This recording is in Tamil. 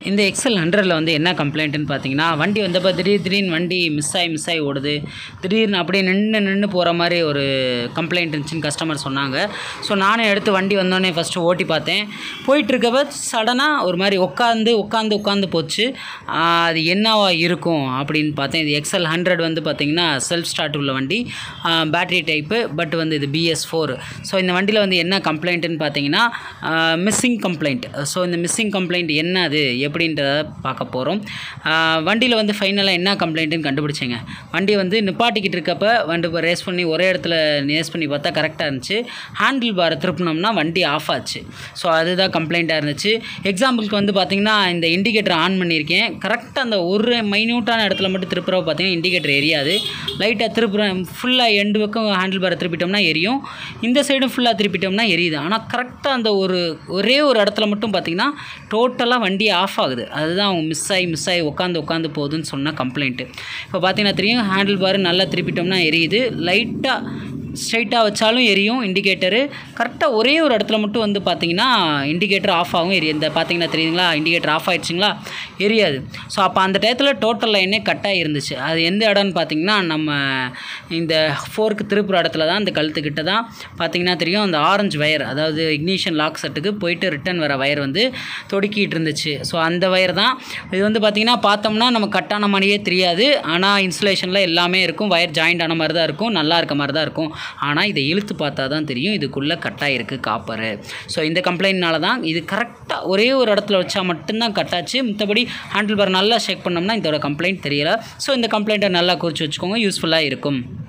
இந்த எக்ஸல் ஹண்ட்ரடில் வந்து என்ன கம்ப்ளைண்ட்டுன்னு பார்த்தீங்கன்னா வண்டி வந்தப்போ திடீர் திடீர்னு வண்டி மிஸ் ஆகி மிஸ் ஆகி ஓடுது திடீர்னு அப்படியே நின்று நின்று போகிற மாதிரி ஒரு கம்ப்ளைண்ட் இருந்துச்சுன்னு கஸ்டமர் சொன்னாங்க ஸோ நானே எடுத்து வண்டி வந்தோடனே ஃபஸ்ட்டு ஓட்டி பார்த்தேன் போயிட்டுருக்கப்ப சடனாக ஒரு மாதிரி உட்காந்து உட்காந்து உட்காந்து போச்சு ஆஹ் அது என்னவா இருக்கும் அப்படின்னு பார்த்தேன் இது எக்ஸல் ஹண்ட்ரட் வந்து பார்த்திங்கன்னா செல்ஃப் ஸ்டார்ட் உள்ள வண்டி பேட்டரி டைப்பு பட் வந்து இது பிஎஸ் ஃபோர் ஸோ இந்த வண்டியில் வந்து என்ன கம்ப்ளைண்ட்டுன்னு பார்த்தீங்கன்னா மிஸ்ஸிங் கம்ப்ளைண்ட் ஸோ இந்த மிஸ்ஸிங் கம்ப்ளைண்ட் என்ன அது எப்படின்றத பார்க்க போகிறோம் வண்டியில் வந்து ஃபைனலாக என்ன கம்ப்ளைண்ட்டுன்னு கண்டுபிடிச்சேங்க வண்டி வந்து நிப்பாட்டிக்கிட்டு இருக்கப்ப வண்டி ரேஸ் பண்ணி ஒரே இடத்துல ரேஸ் பண்ணி பார்த்தா கரெக்டாக இருந்துச்சு ஹேண்டில் பாரை திருப்பினோம்னா வண்டி ஆஃப் ஆச்சு ஸோ அதுதான் கம்ப்ளைண்ட்டாக இருந்துச்சு எக்ஸாம்பிளுக்கு வந்து பார்த்திங்கன்னா இந்த இண்டிகேட்டர் ஆன் பண்ணியிருக்கேன் கரெக்டாக அந்த ஒரு மைன்யூட்டான இடத்துல மட்டும் திருப்புறப்ப பார்த்தீங்கன்னா இண்டிகேட்டர் எரியாது லைட்டாக திருப்புறேன் ஃபுல்லாக எண்டு பக்கம் ஹேண்டில் பாரை திருப்பிட்டோம்னா எரியும் இந்த சைடும் ஃபுல்லாக திருப்பிட்டோம்னா எரியுது ஆனால் கரெக்டாக அந்த ஒரு ஒரே ஒரு இடத்துல மட்டும் பார்த்திங்கன்னா டோட்டலாக வண்டி ஆஃப் ஆகுது அதுதான் அவங்க மிஸ் ஆகி மிஸ் ஆகி உட்காந்து உட்காந்து போகுதுன்னு சொன்ன கம்ப்ளைண்ட்டு இப்போ பார்த்தீங்கன்னா தெரியும் ஹேண்டில் பார் நல்லா திருப்பிட்டோம்னா எரியுது லைட்டாக ஸ்ட்ரைட்டாக வச்சாலும் எரியும் இண்டிகேட்டரு கரெக்டாக ஒரே ஒரு இடத்துல மட்டும் வந்து பார்த்தீங்கன்னா இண்டிகேட்டர் ஆஃப் ஆகும் எரியும் இந்த பார்த்தீங்கன்னா தெரியுதுங்களா இண்டிகேட்டர் ஆஃப் ஆயிடுச்சுங்களா எரியாது ஸோ அப்போ அந்த டயத்தில் டோட்டல் லைனே கட்டாக இருந்துச்சு அது எந்த இடம்னு பார்த்தீங்கன்னா நம்ம இந்த ஃபோர்க்கு திருப்புற இடத்துல தான் இந்த கழுத்துக்கிட்ட தான் பார்த்தீங்கன்னா தெரியும் அந்த ஆரஞ்சு வயர் அதாவது இக்னிஷன் லாக் செட்டுக்கு போயிட்டு ரிட்டர்ன் வர வயர் வந்து தொடுக்கிட்டு இருந்துச்சு ஸோ அந்த வயர் தான் இது வந்து பார்த்திங்கன்னா பார்த்தோம்னா நம்ம கட்டான மாதிரியே தெரியாது ஆனால் இன்சுலேஷனில் எல்லாமே இருக்கும் வயர் ஜாயிண்ட் ஆன மாதிரி தான் இருக்கும் நல்லா இருக்க மாதிரி தான் இருக்கும் ஆனால் இதை இழுத்து பார்த்தா தான் தெரியும் இதுக்குள்ளே கட்டாக இருக்குது காப்பரு ஸோ இந்த கம்ப்ளைண்ட்னால தான் இது கரெக்டாக ஒரே ஒரு இடத்துல வச்சா மட்டும்தான் கட்டாச்சு மற்றபடி ஹேண்டில் பார் நல்லா செக் பண்ணோம்னா இதோட கம்ப்ளைண்ட் தெரியல ஸோ இந்த கம்ப்ளைண்ட்டை நல்லா குறித்து வச்சுக்கோங்க யூஸ்ஃபுல்லாக இருக்கும்